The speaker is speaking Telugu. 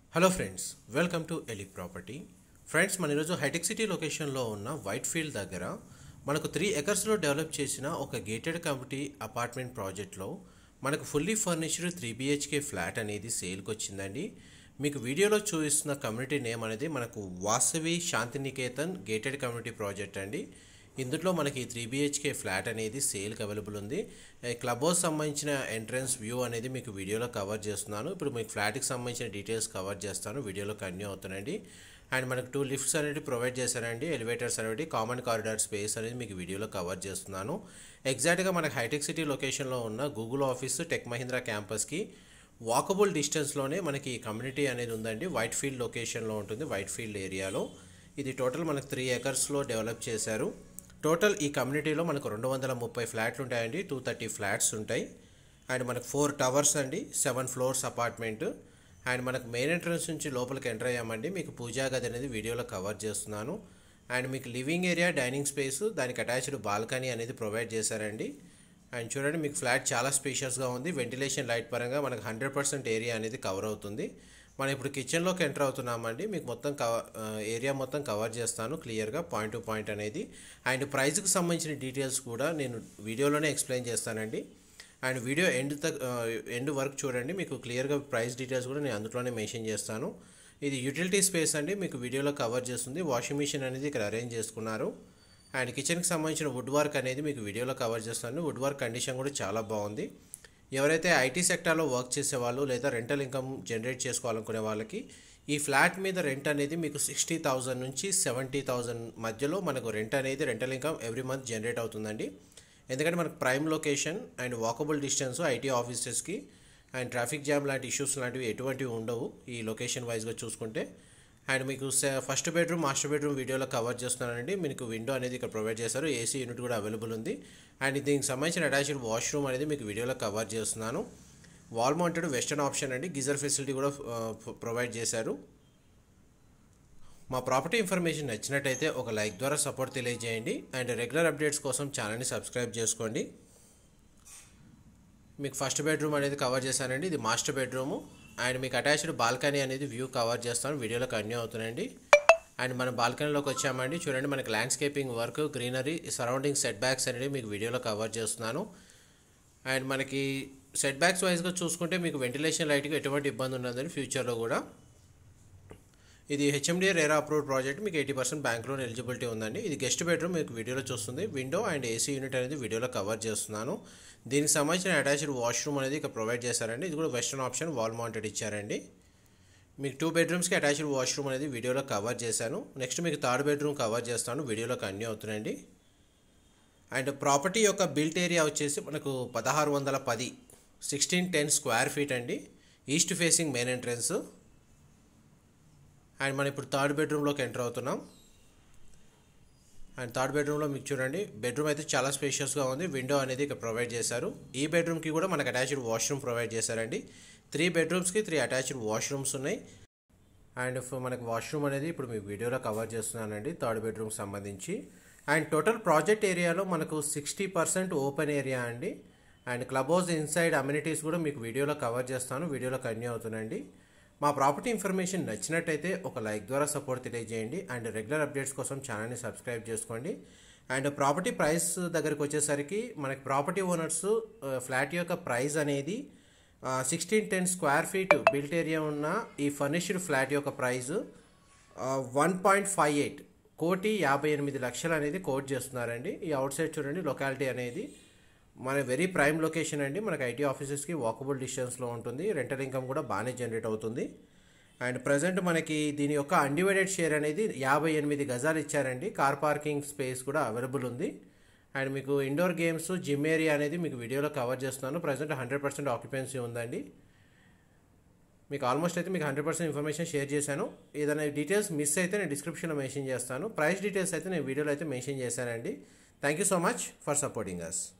హలో ఫ్రెండ్స్ వెల్కమ్ టు ఎలిక్ ప్రాపర్టీ ఫ్రెండ్స్ మన ఈరోజు హైటెక్ సిటీ లొకేషన్లో ఉన్న వైట్ ఫీల్డ్ దగ్గర మనకు త్రీ ఎకర్స్లో డెవలప్ చేసిన ఒక గేటెడ్ కమిటీ అపార్ట్మెంట్ ప్రాజెక్ట్లో మనకు fully furnished three BHK flat అనేది సేల్కి వచ్చిందండి మీకు వీడియోలో చూపిస్తున్న కమ్యూనిటీ నేమ్ అనేది మనకు Vasavi Shantiniketan gated community project అండి ఇందులో మనకి త్రీ బిహెచ్కే ఫ్లాట్ అనేది సేల్కి అవైలబుల్ ఉంది ఈ క్లబ్ హౌస్ సంబంధించిన ఎంట్రన్స్ వ్యూ అనేది మీకు వీడియోలో కవర్ చేస్తున్నాను ఇప్పుడు మీకు ఫ్లాట్కి సంబంధించిన డీటెయిల్స్ కవర్ చేస్తాను వీడియోలో కంటిన్యూ అవుతానండి అండ్ మనకు టూ లిఫ్ట్స్ అనేది ప్రొవైడ్ చేశారండి ఎలివేటర్స్ అనేవి కామన్ కారిడార్ స్పేస్ అనేది మీకు వీడియోలో కవర్ చేస్తున్నాను ఎగ్జాక్ట్గా మనకు హైటెక్ సిటీ లొకేషన్లో ఉన్న గూగుల్ ఆఫీస్ టెక్ మహీంద్రా క్యాంపస్కి వాకబుల్ డిస్టెన్స్లోనే మనకి కమ్యూనిటీ అనేది ఉందండి వైట్ ఫీల్డ్ లొకేషన్లో ఉంటుంది వైట్ ఫీల్డ్ ఏరియాలో ఇది టోటల్ మనకు త్రీ ఎకర్స్లో డెవలప్ చేశారు టోటల్ ఈ కమ్యూనిటీలో మనకు రెండు వందల ముప్పై ఫ్లాట్లు ఉంటాయండి టూ థర్టీ ఫ్లాట్స్ ఉంటాయి అండ్ మనకు ఫోర్ టవర్స్ అండి సెవెన్ ఫ్లోర్స్ అపార్ట్మెంట్ అండ్ మనకు మెయిన్ ఎంట్రన్స్ నుంచి లోపలికి ఎంటర్ అయ్యామండి మీకు పూజా గది అనేది వీడియోలో కవర్ చేస్తున్నాను అండ్ మీకు లివింగ్ ఏరియా డైనింగ్ స్పేస్ దానికి అటాచ్డ్ బాల్కనీ అనేది ప్రొవైడ్ చేశారండి అండ్ చూడండి మీకు ఫ్లాట్ చాలా స్పేషియస్గా ఉంది వెంటిలేషన్ లైట్ పరంగా మనకు హండ్రెడ్ పర్సెంట్ ఏరియా అనేది కవర్ అవుతుంది మనం ఇప్పుడు కిచెన్లోకి ఎంటర్ అవుతున్నామండి మీకు మొత్తం కవర్ ఏరియా మొత్తం కవర్ చేస్తాను క్లియర్గా పాయింట్ టు పాయింట్ అనేది అండ్ ప్రైస్కి సంబంధించిన డీటెయిల్స్ కూడా నేను వీడియోలోనే ఎక్స్ప్లెయిన్ చేస్తానండి అండ్ వీడియో ఎండ్ తక్ ఎండ్ వరకు చూడండి మీకు క్లియర్గా ప్రైస్ డీటెయిల్స్ కూడా నేను అందులోనే మెన్షన్ చేస్తాను ఇది యూటిలిటీ స్పేస్ అండి మీకు వీడియోలో కవర్ చేస్తుంది వాషింగ్ మిషన్ అనేది ఇక్కడ అరేంజ్ చేసుకున్నారు అండ్ కిచెన్కి సంబంధించిన వుడ్ వర్క్ అనేది మీకు వీడియోలో కవర్ చేస్తాను వుడ్ వర్క్ కండిషన్ కూడా చాలా బాగుంది ఎవరైతే ఐటీ సెక్టార్లో వర్క్ చేసేవాళ్ళు లేదా రెంటల్ ఇన్కమ్ జనరేట్ చేసుకోవాలనుకునే వాళ్ళకి ఈ ఫ్లాట్ మీద రెంట్ అనేది మీకు సిక్స్టీ థౌజండ్ నుంచి సెవెంటీ థౌజండ్ మధ్యలో మనకు రెంట్ అనేది rental income every month generate అవుతుందండి ఎందుకంటే మనకు prime location and walkable distance IT ఆఫీసెస్కి అండ్ ట్రాఫిక్ జామ్ లాంటి ఇష్యూస్ లాంటివి ఎటువంటివి ఉండవు ఈ లొకేషన్ వైజ్గా చూసుకుంటే అండ్ మీకు ఫస్ట్ బెడ్రూమ్ మాస్టర్ బెడ్రూమ్ వీడియోలో కవర్ చేస్తున్నానండి మీకు విండో అనేది ఇక్కడ ప్రొవైడ్ చేస్తారు ఏసీ యూనిట్ కూడా అవైలబుల్ ఉంది అండ్ దీనికి సంబంధించిన అటాచ్డ్ వాష్రూమ్ అనేది మీకు వీడియోలో కవర్ చేస్తున్నాను వాల్ మౌంటెడ్ వెస్టర్న్ ఆప్షన్ అండి గీజర్ ఫెసిలిటీ కూడా ప్రొవైడ్ చేశారు మా ప్రాపర్టీ ఇన్ఫర్మేషన్ నచ్చినట్టయితే ఒక లైక్ ద్వారా సపోర్ట్ తెలియజేయండి అండ్ రెగ్యులర్ అప్డేట్స్ కోసం ఛానల్ని సబ్స్క్రైబ్ చేసుకోండి మీకు ఫస్ట్ బెడ్రూమ్ అనేది కవర్ చేశానండి ఇది మాస్టర్ బెడ్రూము అండ్ మీకు అటాచ్డ్ బాల్కనీ అనేది వ్యూ కవర్ చేస్తాను వీడియోలో కంటిన్యూ అవుతుందండి అండ్ మన బాల్కనీలోకి వచ్చామండి చూడండి మనకి landscaping work greenery surrounding setbacks అనేది మీకు వీడియోలో కవర్ చేస్తున్నాను అండ్ మనకి సెట్ బ్యాక్స్ వైజ్గా చూసుకుంటే మీకు వెంటిలేషన్ లైట్గా ఎటువంటి ఇబ్బంది ఉండదని ఫ్యూచర్లో కూడా ఇది హెచ్ఎండిఏ రేరా అప్రూవ్డ్ ప్రాజెక్ట్ మీకు eighty percent bank loan eligibility ఉందండి ఇది గెస్ట్ బెడ్రూమ్ మీకు వీడియోలో చూస్తుంది విండో అండ్ ఏసీ యూనిట్ అనేది వీడియోలో కవర్ చేస్తున్నాను దీనికి సంబంధించిన అటాచ్డ్ వాష్రూమ్ అనేది ఇక్కడ ప్రొవైడ్ చేశారండి ఇది కూడా వెస్టర్న్ ఆప్షన్ వాల్ మౌంటెడ్ ఇచ్చారండి మీకు టూ బెడ్రూమ్స్కి అటాచ్డ్ వాష్రూమ్ అనేది వీడియోలో కవర్ చేశాను నెక్స్ట్ మీకు థర్డ్ బెడ్రూమ్ కవర్ చేస్తాను వీడియోలో కంటిన్యూ అవుతుందండి అండ్ ప్రాపర్టీ యొక్క బిల్ట్ ఏరియా వచ్చేసి మనకు పదహారు వందల పది సిక్స్టీన్ టెన్ స్క్వేర్ ఫీట్ అండి east facing main entrance and మనం ఇప్పుడు థర్డ్ బెడ్రూమ్లోకి ఎంటర్ అవుతున్నాం అండ్ థర్డ్ బెడ్రూమ్లో మీకు చూడండి బెడ్రూమ్ అయితే చాలా స్పేషియస్గా ఉంది విండో అనేది ఇక్కడ ప్రొవైడ్ చేశారు ఈ బెడ్రూమ్కి కూడా మనకు అటాచ్డ్ వాష్రూమ్ ప్రొవైడ్ చేశారండి త్రీ బెడ్రూమ్స్కి త్రీ అటాచ్డ్ వాష్రూమ్స్ ఉన్నాయి అండ్ మనకు వాష్రూమ్ అనేది ఇప్పుడు మీకు వీడియోలో కవర్ చేస్తున్నానండి థర్డ్ బెడ్రూమ్కి సంబంధించి అండ్ టోటల్ ప్రాజెక్ట్ ఏరియాలో మనకు సిక్స్టీ పర్సెంట్ ఓపెన్ ఏరియా అండి and club house inside amenities కూడా మీకు వీడియోలో కవర్ చేస్తాను వీడియోలో కంటిన్యూ అవుతుందండి మా ప్రాపర్టీ ఇన్ఫర్మేషన్ నచ్చినట్టయితే ఒక లైక్ ద్వారా సపోర్ట్ తెలియజేయండి అండ్ రెగ్యులర్ అప్డేట్స్ కోసం ఛానల్ని సబ్స్క్రైబ్ చేసుకోండి అండ్ ప్రాపర్టీ ప్రైస్ దగ్గరికి వచ్చేసరికి మనకి ప్రాపర్టీ ఓనర్స్ ఫ్లాట్ యొక్క ప్రైస్ అనేది sixteen ten square feet built area ఉన్న ఈ ఫర్నిష్డ్ ఫ్లాట్ యొక్క price one point five eight crore యాభై ఎనిమిది లక్షలు అనేది కోట్ చేస్తున్నారండి ఈ అవుట్ సైడ్ చూడండి లొకాలిటీ అనేది మన వెరీ ప్రైమ్ లొకేషన్ అండి మనకి ఐటీ ఆఫీసెస్కి వాకబుల్ డిస్టెన్స్లో ఉంటుంది రెంటల్ ఇన్కమ్ కూడా బాగానే జనరేట్ అవుతుంది అండ్ ప్రజెంట్ మనకి దీని యొక్క అన్డివైడెడ్ షేర్ అనేది యాభై ఎనిమిది గజాలు ఇచ్చారండి కార్ పార్కింగ్ స్పేస్ కూడా అవైలబుల్ ఉంది అండ్ మీకు ఇండోర్ గేమ్స్ జిమ్ ఏరియా అనేది మీకు వీడియోలో కవర్ చేస్తున్నాను ప్రజెంట్ హండ్రెడ్ పర్సెంట్ ఆక్యుపెన్సీ ఉందండి మీకు ఆల్మోస్ట్ అయితే మీకు హండ్రెడ్ పర్సెంట్ ఇన్ఫర్మేషన్ షేర్ చేశాను ఏదైనా డీటెయిల్స్ మిస్ అయితే నేను డిస్క్రిప్షన్లో మెన్షన్ చేస్తాను ప్రైస్ డీటెయిల్స్ అయితే నేను వీడియోలో అయితే మెన్షన్ చేశానండి thank you so much for supporting us